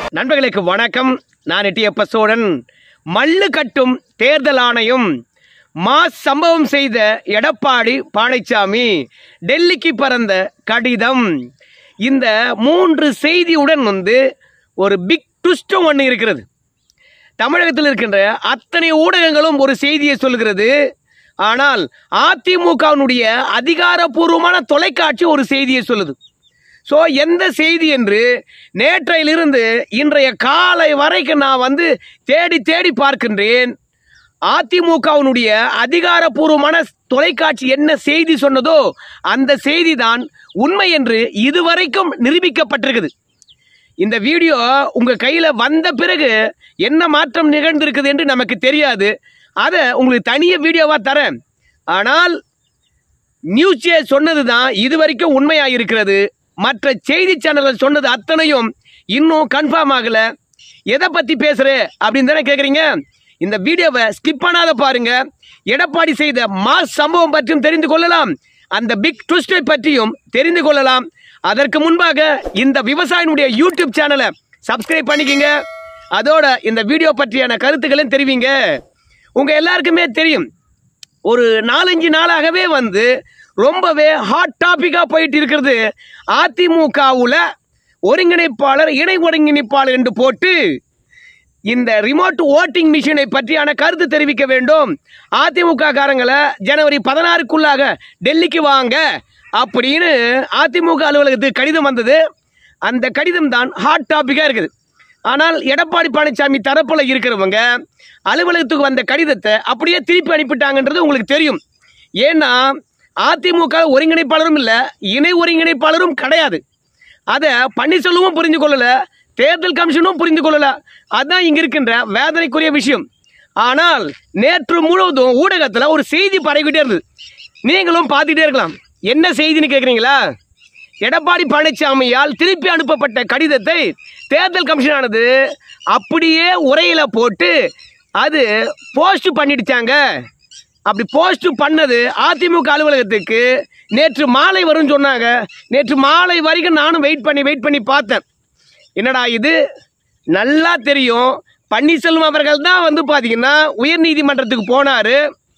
நண்பர்களுக்கு வணக்கம் நான் எட்டியப்ப சோழன் மல்லு கட்டும் தேர்தல் ஆணையம் மாஸ் சம்பவம் செய்த எடப்பாடி பழனிசாமி டெல்லிக்கு பறந்த கடிதம் இந்த மூன்று செய்தியுடன் வந்து ஒரு பிக் ட்விஸ்டும் ஒன்று இருக்கிறது தமிழகத்தில் இருக்கின்ற அத்தனை ஊடகங்களும் ஒரு செய்தியை சொல்கிறது ஆனால் அதிமுகவினுடைய அதிகாரப்பூர்வமான தொலைக்காட்சி ஒரு செய்தியை சொல்லுது ஸோ எந்த செய்தி என்று நேற்றையிலிருந்து இன்றைய காலை வரைக்கும் நான் வந்து தேடி தேடி பார்க்கின்றேன் அதிமுகவினுடைய அதிகாரப்பூர்வமான தொலைக்காட்சி என்ன செய்தி சொன்னதோ அந்த செய்தி தான் உண்மை என்று இதுவரைக்கும் நிரூபிக்கப்பட்டிருக்குது இந்த வீடியோ உங்க கையில வந்த பிறகு என்ன மாற்றம் நிகழ்ந்திருக்குது என்று நமக்கு தெரியாது அதை உங்களுக்கு தனிய வீடியோவா தரேன் ஆனால் நியூஸே சொன்னது தான் இது வரைக்கும் உண்மையா இருக்கிறது மற்ற செய்தி சேனல்கள் சொன்னது அத்தனையும் இன்னும் கன்ஃபார்ம் ஆகல எதை பத்தி பேசுற அப்படின்னு தானே கேக்குறீங்க இந்த வீடியோவை ஸ்கிப் பண்ணாத பாருங்க எடப்பாடி செய்த மாஸ் சம்பவம் பற்றியும் தெரிந்து கொள்ளலாம் அந்த பிக் ட்விஸ்டை பற்றியும் தெரிந்து கொள்ளலாம் அதற்கு முன்பாக இந்த விவசாயினுடைய யூடியூப் சேனலை சப்ஸ்கிரைப் பண்ணிக்கங்க அதோட இந்த வீடியோ பற்றியான கருத்துக்களையும் தெரிவிங்க உங்க எல்லாருக்குமே தெரியும் ஒரு நாலஞ்சு நாளாகவே வந்து ரொம்பவே ஹாட் டாபிக்காக போயிட்டு இருக்கிறது அதிமுகவுல ஒருங்கிணைப்பாளர் இணை ஒருங்கிணைப்பாளர் என்று போட்டு இந்த ரிமோட் ஓட்டிங் மிஷினை பற்றியான கருத்து தெரிவிக்க வேண்டும் அதிமுக காரங்களை ஜனவரி பதினாறுக்குள்ளாக டெல்லிக்கு வாங்க அப்படின்னு அதிமுக அலுவலகத்துக்கு கடிதம் வந்தது அந்த கடிதம் தான் ஹாட் டாபிக்காக இருக்குது ஆனால் எடப்பாடி பழனிசாமி தரப்புல இருக்கிறவங்க அலுவலகத்துக்கு வந்த கடிதத்தை அப்படியே திருப்பி அனுப்பிட்டாங்கன்றது உங்களுக்கு தெரியும் ஏன்னா அதிமுக ஒருங்கிணைப்பாளரும் இல்லை இணை ஒருங்கிணைப்பாளரும் கிடையாது அதை பன்னீர்செல்வமும் புரிந்து கொள்ளல தேர்தல் கமிஷனும் புரிந்து கொள்ளல அதுதான் இங்க இருக்கின்ற வேதனைக்குரிய விஷயம் ஆனால் நேற்று முழுவதும் ஊடகத்துல ஒரு செய்தி பரவிக்கிட்டே இருந்தது நீங்களும் பார்த்துட்டே இருக்கலாம் என்ன செய்தின்னு கேக்குறீங்களா எடப்பாடி பழனிசாமியால் திருப்பி அனுப்பப்பட்ட கடிதத்தை தேர்தல் கமிஷனானது அப்படியே உரையில போட்டு அது போஸ்ட் பண்ணிடுச்சாங்க அப்படி போஸ்ட் பண்ணது அதிமுக அலுவலகத்துக்கு நேற்று மாலை வரும்னு சொன்னாங்க நேற்று மாலை வரைக்கும் நானும் வெயிட் பண்ணி வெயிட் பண்ணி பார்த்தேன் என்னடா இது நல்லா தெரியும் பன்னீர்செல்வம் அவர்கள் தான் வந்து பார்த்தீங்கன்னா உயர்நீதிமன்றத்துக்கு போனாரு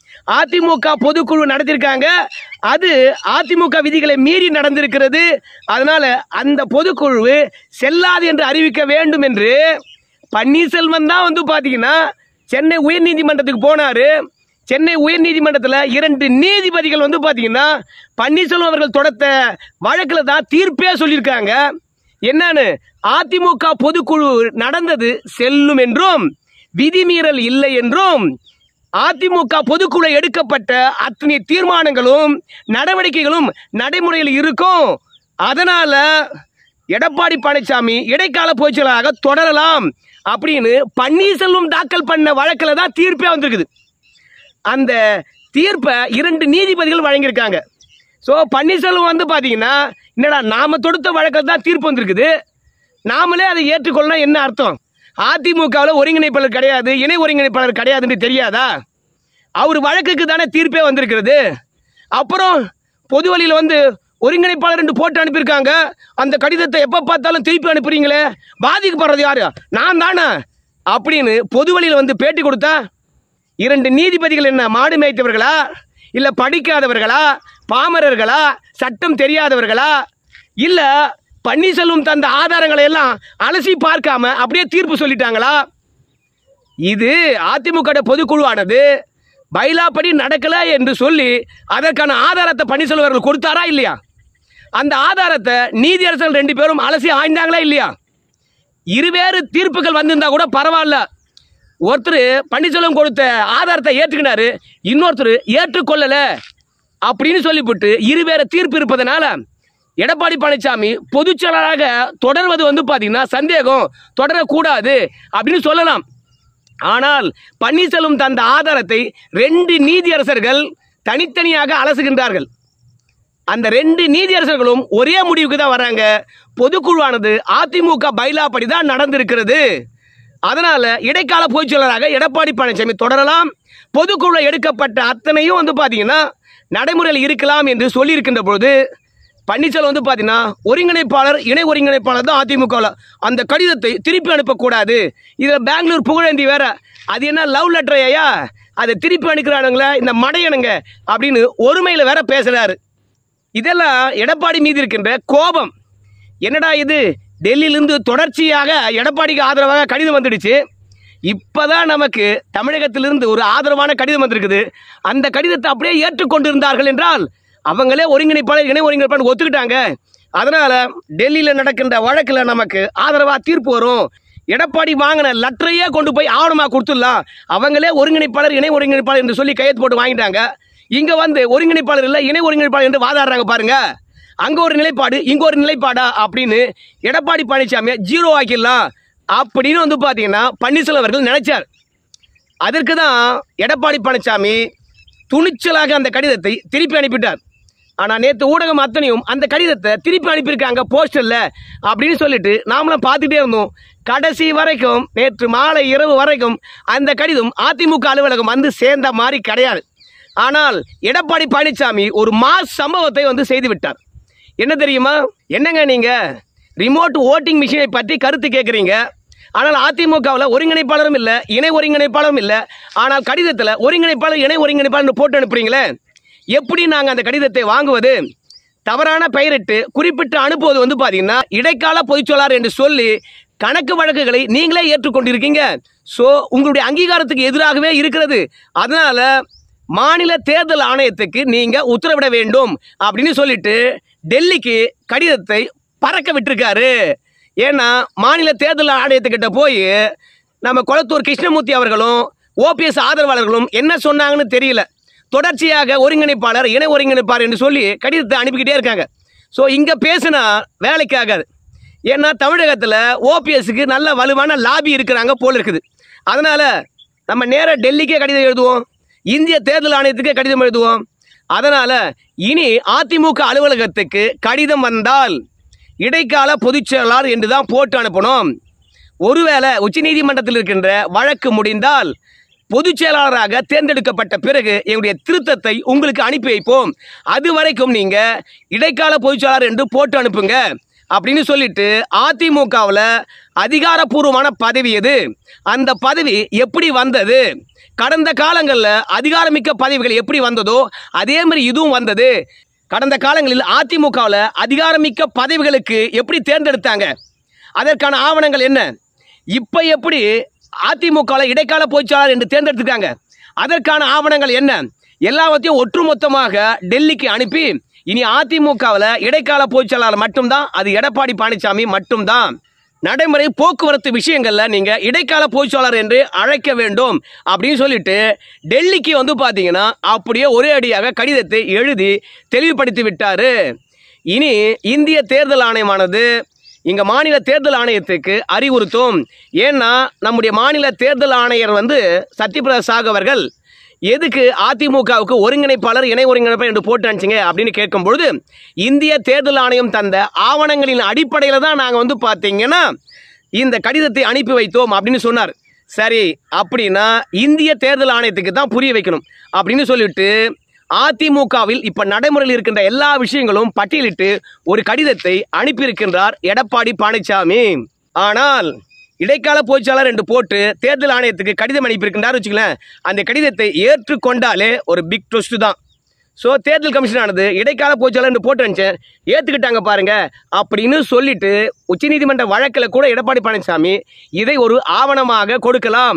அதிமுக பொதுக்குழு நடத்திருக்காங்க அது அதிமுக விதிகளை மீறி நடந்திருக்கிறது அதனால அந்த பொதுக்குழு செல்லாது என்று அறிவிக்க வேண்டும் என்று பன்னீர்செல்வம் தான் வந்து பார்த்தீங்கன்னா சென்னை உயர்நீதிமன்றத்துக்கு போனாரு சென்னை உயர்நீதிமன்றத்தில் இரண்டு நீதிபதிகள் வந்து பார்த்தீங்கன்னா பன்னீர்செல்வம் அவர்கள் தொடுத்த வழக்கில் தான் தீர்ப்பே சொல்லியிருக்காங்க என்னன்னு அதிமுக பொதுக்குழு நடந்தது செல்லும் என்றும் விதிமீறல் இல்லை என்றும் அதிமுக பொதுக்குழு எடுக்கப்பட்ட அத்தனை தீர்மானங்களும் நடவடிக்கைகளும் நடைமுறையில் இருக்கும் அதனால எடப்பாடி பழனிசாமி இடைக்கால பொதுச்செயலாளராக தொடரலாம் அப்படின்னு பன்னீர்செல்வம் தாக்கல் பண்ண வழக்கில் தான் தீர்ப்பே வந்திருக்குது அந்த தீர்ப்பை இரண்டு நீதிபதிகள் வழங்கியிருக்காங்க ஸோ பன்னீர்செல்வம் வந்து பார்த்தீங்கன்னா என்னடா நாம தொடுத்த வழக்கில் தான் தீர்ப்பு வந்திருக்குது நாமளே அதை ஏற்றுக்கொள்ளணும் என்ன அர்த்தம் அதிமுகவில் ஒருங்கிணைப்பாளர் கிடையாது இணை ஒருங்கிணைப்பாளர் கிடையாதுன்னு தெரியாதா அவர் வழக்குக்கு தானே தீர்ப்பே வந்திருக்கிறது அப்புறம் பொது வழியில் வந்து ஒருங்கிணைப்பாளர் என்று போட்டு அனுப்பியிருக்காங்க அந்த கடிதத்தை எப்போ பார்த்தாலும் திருப்பி அனுப்புறீங்களே பாதிக்கப்படுறது யாரு நான் தானே அப்படின்னு பொது வழியில் வந்து பேட்டி கொடுத்தா இரண்டு நீதிபதிகள் என்ன மாடு மேய்த்தவர்களா இல்ல படிக்காதவர்களா பாமரர்களா சட்டம் தெரியாதவர்களா இல்ல பன்னீர்செல்வம் தந்த ஆதாரங்களை எல்லாம் அலசி பார்க்காம அப்படியே தீர்ப்பு சொல்லிட்டாங்களா இது அதிமுக பொதுக்குழுவானது பைலாப்படி நடக்கல என்று சொல்லி அதற்கான ஆதாரத்தை பன்னீர்செல்வம் அவர்கள் கொடுத்தாரா இல்லையா அந்த ஆதாரத்தை நீதியரசர்கள் ரெண்டு பேரும் அலசி ஆய்ந்தாங்களா இல்லையா இருவேறு தீர்ப்புகள் வந்திருந்தா கூட பரவாயில்ல ஒருத்தர் பன்னீர்செல்வம் கொடுத்த ஆதாரத்தை ஏற்றுக்கினாரு இன்னொருத்தர் ஏற்றுக்கொள்ளல அப்படின்னு சொல்லிவிட்டு இருவேறு தீர்ப்பு இருப்பதனால எடப்பாடி பழனிசாமி பொதுச் செயலாளராக தொடர்வது வந்து பார்த்தீங்கன்னா சந்தேகம் தொடரக்கூடாது அப்படின்னு சொல்லலாம் ஆனால் பன்னீர்செல்வம் தந்த ஆதாரத்தை ரெண்டு நீதியரசர்கள் தனித்தனியாக அலசுகின்றார்கள் அந்த ரெண்டு நீதியரசர்களும் ஒரே முடிவுக்கு தான் வர்றாங்க பொதுக்குழுவானது அதிமுக பைலாப்படி தான் நடந்திருக்கிறது அதனால இடைக்கால பொதுச்செயலராக எடப்பாடி பழனிசாமி தொடரலாம் பொதுக்குழு எடுக்கப்பட்ட அத்தனையும் வந்து பார்த்தீங்கன்னா நடைமுறையில் இருக்கலாம் என்று சொல்லியிருக்கின்ற பொழுது பன்னீர்செல்வம் வந்து பார்த்தீங்கன்னா ஒருங்கிணைப்பாளர் இணை ஒருங்கிணைப்பாளர் தான் அதிமுகவில் அந்த கடிதத்தை திருப்பி அனுப்பக்கூடாது இதில் பெங்களூர் புகழேந்தி வேற அது என்ன லவ் லெட்டர் ஐயா அதை திருப்பி அனுக்கிறானுங்களே இந்த மடையனுங்க அப்படின்னு ஒருமையில் வேற பேசுறாரு இதெல்லாம் எடப்பாடி மீது இருக்கின்ற கோபம் என்னடா இது டெல்லியிலிருந்து தொடர்ச்சியாக எடப்பாடிக்கு ஆதரவாக கடிதம் வந்துடுச்சு இப்பதான் நமக்கு தமிழகத்திலிருந்து ஒரு ஆதரவான கடிதம் வந்திருக்குது அந்த கடிதத்தை அப்படியே ஏற்றுக்கொண்டிருந்தார்கள் என்றால் அவங்களே ஒருங்கிணைப்பாளர் இணை ஒருங்கிணைப்பாளர் ஒத்துக்கிட்டாங்க அதனால டெல்லியில் நடக்கின்ற வழக்கில் நமக்கு ஆதரவா தீர்ப்பு வரும் எடப்பாடி வாங்கின லெட்டரையே கொண்டு போய் ஆவணமா கொடுத்துடலாம் அவங்களே ஒருங்கிணைப்பாளர் இணை ஒருங்கிணைப்பாளர் என்று சொல்லி கையெழுத்து போட்டு வாங்கிட்டாங்க இங்க வந்து ஒருங்கிணைப்பாளர் இல்லை இணை ஒருங்கிணைப்பாளர் என்று வாதாடுறாங்க பாருங்க அங்க ஒரு நிலைப்பாடு இங்க ஒரு நிலைப்பாடா அப்படின்னு எடப்பாடி பழனிசாமியை ஜீரோ ஆக்கிடலாம் அப்படின்னு வந்து பாத்தீங்கன்னா பன்னீர்செல்வம் அவர்கள் நினைச்சார் அதற்கு தான் எடப்பாடி பழனிசாமி துணிச்சலாக அந்த கடிதத்தை திருப்பி அனுப்பிட்டார் ஆனா நேத்து ஊடகம் அத்தனையும் அந்த கடிதத்தை திருப்பி அனுப்பியிருக்காங்க போஸ்டர்ல அப்படின்னு சொல்லிட்டு நாமளும் பார்த்துட்டே இருந்தோம் கடைசி வரைக்கும் நேற்று மாலை இரவு வரைக்கும் அந்த கடிதம் அதிமுக அலுவலகம் வந்து சேர்ந்த மாதிரி கிடையாது ஆனால் எடப்பாடி பழனிசாமி ஒரு மாஸ் சம்பவத்தை வந்து செய்து விட்டார் என்ன தெரியுமா என்னங்க நீங்க ரிமோட் ஓட்டிங் மிஷினை பற்றி கருத்து கேட்குறீங்க ஆனால் அதிமுகவில் ஒருங்கிணைப்பாளரும் இல்லை இணை ஒருங்கிணைப்பாளரும் இல்லை ஆனால் கடிதத்தில் ஒருங்கிணைப்பாளர் இணை ஒருங்கிணைப்பாளர் போட்டு அனுப்புறீங்களே எப்படி நாங்கள் அந்த கடிதத்தை வாங்குவது தவறான பெயரிட்டு குறிப்பிட்டு அனுப்புவது வந்து பார்த்தீங்கன்னா இடைக்கால பொய்ச்சொல்லார் என்று சொல்லி கணக்கு வழக்குகளை நீங்களே ஏற்றுக்கொண்டிருக்கீங்க ஸோ உங்களுடைய அங்கீகாரத்துக்கு எதிராகவே இருக்கிறது அதனால மாநில தேர்தல் ஆணையத்துக்கு நீங்க உத்தரவிட வேண்டும் அப்படின்னு சொல்லிட்டு டெல்லிக்கு கடிதத்தை பறக்க விட்டிருக்காரு ஏன்னா மாநில தேர்தல் ஆணையத்துக்கிட்ட போய் நம்ம கொளத்தூர் கிருஷ்ணமூர்த்தி அவர்களும் ஓபிஎஸ் ஆதரவாளர்களும் என்ன சொன்னாங்கன்னு தெரியல தொடர்ச்சியாக ஒருங்கிணைப்பாளர் இணை ஒருங்கிணைப்பாளர் என்று சொல்லி கடிதத்தை அனுப்பிக்கிட்டே இருக்காங்க ஸோ இங்கே பேசினா வேலைக்கு ஆகாது ஏன்னா தமிழகத்தில் ஓபிஎஸ்க்கு நல்ல வலுவான லாபி இருக்கிறாங்க போல் இருக்குது அதனால நம்ம நேராக டெல்லிக்கே கடிதம் எழுதுவோம் இந்திய தேர்தல் ஆணையத்துக்கே கடிதம் எழுதுவோம் அதனால இனி அதிமுக அலுவலகத்துக்கு கடிதம் வந்தால் இடைக்கால பொதுச் செயலாளர் என்று தான் போட்டு அனுப்பணும் ஒருவேளை உச்சநீதிமன்றத்தில் இருக்கின்ற வழக்கு முடிந்தால் பொதுச் செயலாளராக தேர்ந்தெடுக்கப்பட்ட பிறகு எங்களுடைய திருத்தத்தை உங்களுக்கு அனுப்பி வைப்போம் அது வரைக்கும் நீங்க இடைக்கால பொதுச் செயலாளர் என்று போட்டு அனுப்புங்க அப்படின்னு சொல்லிட்டு அதிமுகவில் அதிகாரப்பூர்வமான பதவி எது அந்த பதவி எப்படி வந்தது கடந்த காலங்களில் அதிகாரமிக்க பதவிகள் எப்படி வந்ததோ அதே மாதிரி இதுவும் வந்தது கடந்த காலங்களில் அதிமுகவில் அதிகாரமிக்க பதவிகளுக்கு எப்படி தேர்ந்தெடுத்தாங்க அதற்கான ஆவணங்கள் என்ன இப்போ எப்படி அதிமுகவில் இடைக்கால பொதுச்செயலாளர் என்று தேர்ந்தெடுத்திருக்காங்க அதற்கான ஆவணங்கள் என்ன எல்லாவற்றையும் ஒட்டுமொத்தமாக டெல்லிக்கு அனுப்பி இனி அதிமுகவில் இடைக்கால பொதுச்செயலாளர் மட்டும்தான் அது எடப்பாடி பழனிசாமி மட்டும்தான் நடைமுறை போக்குவரத்து விஷயங்கள்ல நீங்க இடைக்கால பொதுச்செயலாளர் என்று அழைக்க வேண்டும் அப்படின்னு சொல்லிட்டு டெல்லிக்கு வந்து பாத்தீங்கன்னா அப்படியே ஒரே அடியாக கடிதத்தை எழுதி தெளிவுபடுத்தி விட்டாரு இனி இந்திய தேர்தல் ஆணையமானது இங்க மாநில தேர்தல் ஆணையத்துக்கு அறிவுறுத்தும் ஏன்னா நம்முடைய மாநில தேர்தல் ஆணையர் வந்து சத்யபிரதா சாகு அவர்கள் எதுக்கு அதிமுகவுக்கு ஒருங்கிணைப்பாளர் இணை ஒருங்கிணைப்பாளர் என்று போட்டு அனுப்பிச்சிங்க அப்படின்னு கேட்கும் பொழுது இந்திய தேர்தல் ஆணையம் தந்த ஆவணங்களின் அடிப்படையில் தான் நாங்கள் வந்து பார்த்தீங்கன்னா இந்த கடிதத்தை அனுப்பி வைத்தோம் அப்படின்னு சொன்னார் சரி அப்படின்னா இந்திய தேர்தல் ஆணையத்துக்கு தான் புரிய வைக்கணும் அப்படின்னு சொல்லிட்டு அதிமுகவில் இப்ப நடைமுறையில் இருக்கின்ற எல்லா விஷயங்களும் பட்டியலிட்டு ஒரு கடிதத்தை அனுப்பியிருக்கின்றார் எடப்பாடி பழனிசாமி ஆனால் இடைக்கால பொதுச்செயலாளர் என்று போட்டு தேர்தல் ஆணையத்துக்கு கடிதம் அனுப்பியிருக்கின்றார் வச்சுங்களேன் அந்த கடிதத்தை ஏற்றுக்கொண்டாலே ஒரு பிக் ட்விஸ்ட் தான் ஸோ தேர்தல் கமிஷனானது இடைக்கால பொதுச்செயலாளர் என்று போட்டு அனுப்பிச்சேன் ஏற்றுக்கிட்டாங்க பாருங்க அப்படின்னு சொல்லிட்டு உச்சநீதிமன்ற வழக்கில் கூட எடப்பாடி பழனிசாமி இதை ஒரு ஆவணமாக கொடுக்கலாம்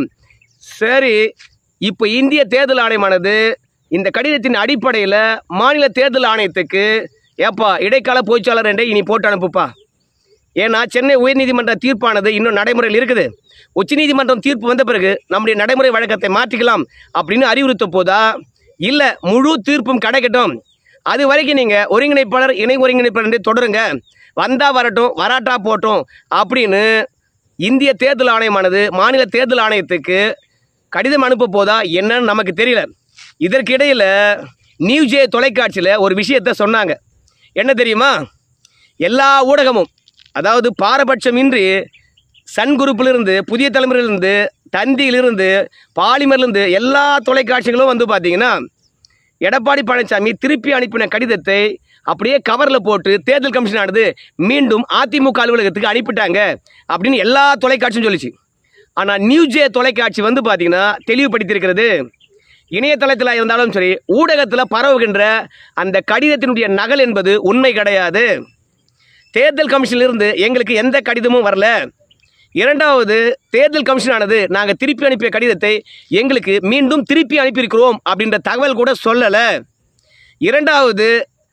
சரி இப்போ இந்திய தேர்தல் ஆணையமானது இந்த கடிதத்தின் அடிப்படையில் மாநில தேர்தல் ஆணையத்துக்கு ஏப்பா இடைக்கால பொதுச்செயலாளர் என்றே இனி போட்டு அனுப்புப்பா ஏன்னா சென்னை உயர்நீதிமன்ற தீர்ப்பானது இன்னும் நடைமுறையில் இருக்குது உச்சநீதிமன்றம் தீர்ப்பு வந்த பிறகு நம்முடைய நடைமுறை வழக்கத்தை மாற்றிக்கலாம் அப்படின்னு அறிவுறுத்த போதா இல்லை முழு தீர்ப்பும் கிடைக்கட்டும் அது வரைக்கும் நீங்கள் ஒருங்கிணைப்பாளர் இணை ஒருங்கிணைப்பாளர் என்று தொடருங்க வந்தா வரட்டும் வராட்டா போட்டும் அப்படின்னு இந்திய தேர்தல் ஆணையமானது மாநில தேர்தல் ஆணையத்துக்கு கடிதம் அனுப்ப போதா என்னன்னு நமக்கு தெரியல இதற்கிடையில் நியூஜே தொலைக்காட்சியில் ஒரு விஷயத்த சொன்னாங்க என்ன தெரியுமா எல்லா ஊடகமும் அதாவது பாரபட்சமின்றி சன் குரூப்பிலிருந்து புதிய தலைமுறையிலிருந்து தந்தியிலிருந்து பாலிமர்லேருந்து எல்லா தொலைக்காட்சிகளும் வந்து பார்த்தீங்கன்னா எடப்பாடி பழனிசாமி திருப்பி அனுப்பின கடிதத்தை அப்படியே கவரில் போட்டு தேர்தல் கமிஷன் ஆனது மீண்டும் அதிமுக அலுவலகத்துக்கு அனுப்பிட்டாங்க அப்படின்னு எல்லா தொலைக்காட்சியும் சொல்லிச்சு ஆனால் நியூஜே தொலைக்காட்சி வந்து பார்த்தீங்கன்னா தெளிவுபடுத்தியிருக்கிறது இணையதளத்தில் இருந்தாலும் சரி ஊடகத்தில் பரவுகின்ற அந்த கடிதத்தினுடைய நகல் என்பது உண்மை கிடையாது தேர்தல் கமிஷனிலிருந்து எங்களுக்கு எந்த கடிதமும் வரல இரண்டாவது தேர்தல் கமிஷனானது நாங்கள் திருப்பி அனுப்பிய கடிதத்தை எங்களுக்கு மீண்டும் திருப்பி அனுப்பியிருக்கிறோம் அப்படின்ற தகவல் கூட சொல்லலை இரண்டாவது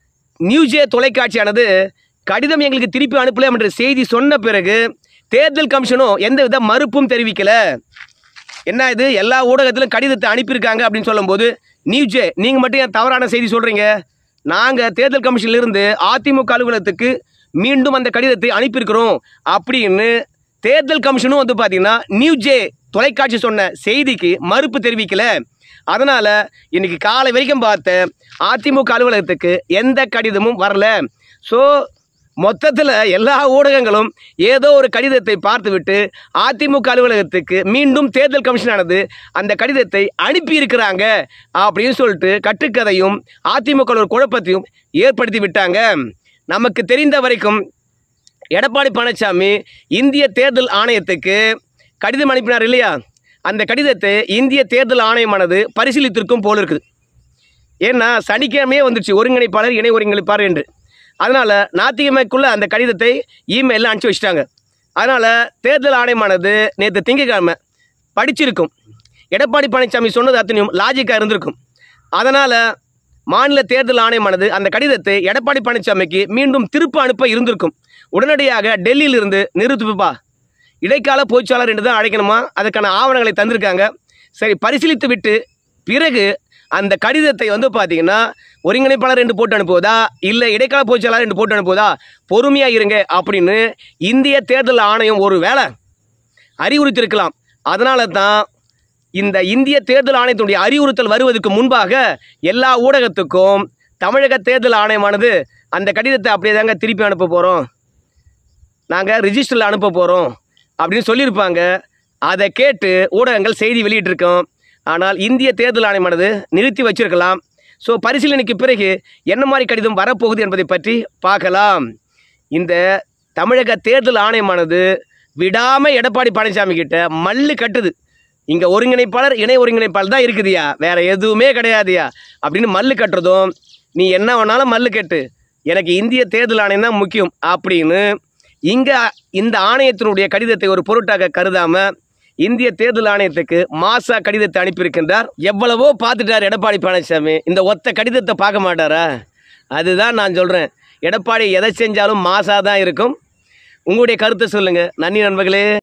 நியூஜே தொலைக்காட்சியானது கடிதம் எங்களுக்கு திருப்பி அனுப்பல என்ற செய்தி சொன்ன பிறகு தேர்தல் கமிஷனும் எந்தவித மறுப்பும் தெரிவிக்கல என்ன இது எல்லா ஊடகத்திலும் கடிதத்தை அனுப்பியிருக்காங்க அப்படின்னு சொல்லும்போது நியூஜே நீங்கள் மட்டும் ஏன் தவறான செய்தி சொல்கிறீங்க நாங்கள் தேர்தல் கமிஷனிலிருந்து அதிமுக அலுவலகத்துக்கு மீண்டும் அந்த கடிதத்தை அனுப்பியிருக்கிறோம் அப்படின்னு தேர்தல் கமிஷனும் வந்து பார்த்தீங்கன்னா நியூஜே தொலைக்காட்சி சொன்ன செய்திக்கு மறுப்பு தெரிவிக்கல அதனால் இன்னைக்கு காலை வரைக்கும் பார்த்த அதிமுக அலுவலகத்துக்கு எந்த கடிதமும் வரல ஸோ மொத்தத்தில் எல்லா ஊடகங்களும் ஏதோ ஒரு கடிதத்தை பார்த்துவிட்டு அதிமுக அலுவலகத்துக்கு மீண்டும் தேர்தல் கமிஷனானது அந்த கடிதத்தை அனுப்பியிருக்கிறாங்க அப்படின்னு சொல்லிட்டு கட்டுக்கதையும் அதிமுக ஒரு குழப்பத்தையும் ஏற்படுத்தி விட்டாங்க நமக்கு தெரிந்த வரைக்கும் எடப்பாடி பழனிசாமி இந்திய தேர்தல் ஆணையத்துக்கு கடிதம் அனுப்பினார் இல்லையா அந்த கடிதத்தை இந்திய தேர்தல் ஆணையமானது பரிசீலித்திருக்கும் போல இருக்குது ஏன்னா சனிக்கிழமையே வந்துச்சு ஒருங்கிணைப்பாளர் இணை ஒருங்கிணைப்பாளர் என்று அதனால் நாத்திகமைக்குள்ள அந்த கடிதத்தை இமெயிலில் அனுப்பிச்சி வச்சிட்டாங்க அதனால் தேர்தல் ஆணையமானது நேற்று திங்கட்கிழமை படிச்சிருக்கும் எடப்பாடி பழனிசாமி சொன்னது அத்தனையும் லாஜிக்காக இருந்திருக்கும் அதனால் மாநில தேர்தல் ஆணையமானது அந்த கடிதத்தை எடப்பாடி பழனிசாமிக்கு மீண்டும் திருப்ப அனுப்ப இருந்திருக்கும் உடனடியாக டெல்லியிலிருந்து நிறுத்துப்பா இடைக்கால பொதுச்சாளர் என்று தான் அழைக்கணுமா அதுக்கான ஆவணங்களை தந்திருக்காங்க சரி பரிசீலித்து விட்டு பிறகு அந்த கடிதத்தை வந்து பார்த்தீங்கன்னா ஒருங்கிணைப்பாளர் என்று போட்டு அனுப்புவதா இல்லை இடைக்கால பொதுச்சாளர் என்று போட்டு அனுப்புவதா பொறுமையாக இருங்க அப்படின்னு இந்திய தேர்தல் ஆணையம் ஒரு வேளை அறிவுறுத்தியிருக்கலாம் அதனால தான் இந்த இந்திய தேர்தல் ஆணையத்தினுடைய அறிவுறுத்தல் வருவதற்கு முன்பாக எல்லா ஊடகத்துக்கும் தமிழக தேர்தல் ஆணையமானது அந்த கடிதத்தை அப்படியே தாங்க திருப்பி அனுப்ப போகிறோம் நாங்கள் ரிஜிஸ்டரில் அனுப்ப போகிறோம் அப்படின்னு சொல்லியிருப்பாங்க அதை கேட்டு ஊடகங்கள் செய்தி வெளியிட்டிருக்கோம் ஆனால் இந்திய தேர்தல் ஆணையமானது நிறுத்தி வச்சிருக்கலாம் ஸோ பரிசீலனைக்கு பிறகு என்ன மாதிரி கடிதம் வரப்போகுது என்பதை பற்றி பார்க்கலாம் இந்த தமிழக தேர்தல் ஆணையமானது விடாமல் எடப்பாடி பழனிசாமி கிட்ட மல்லு கட்டுது இங்கே ஒருங்கிணைப்பாளர் இணை ஒருங்கிணைப்பாளர் தான் இருக்குதுயா வேற எதுவுமே கிடையாதுயா அப்படின்னு மல்லு கட்டுறதும் நீ என்ன வேணாலும் மல்லு கட்டு எனக்கு இந்திய தேர்தல் ஆணையம் தான் முக்கியம் அப்படின்னு இங்கே இந்த ஆணையத்தினுடைய கடிதத்தை ஒரு பொருட்டாக கருதாம இந்திய தேர்தல் ஆணையத்துக்கு மாசா கடிதத்தை அனுப்பியிருக்கின்றார் எவ்வளவோ பார்த்துட்டார் எடப்பாடி பழனிசாமி இந்த ஒத்த கடிதத்தை பார்க்க மாட்டாரா அதுதான் நான் சொல்கிறேன் எடப்பாடி எதை செஞ்சாலும் மாசா தான் இருக்கும் உங்களுடைய கருத்தை சொல்லுங்கள் நன்றி நண்பர்களே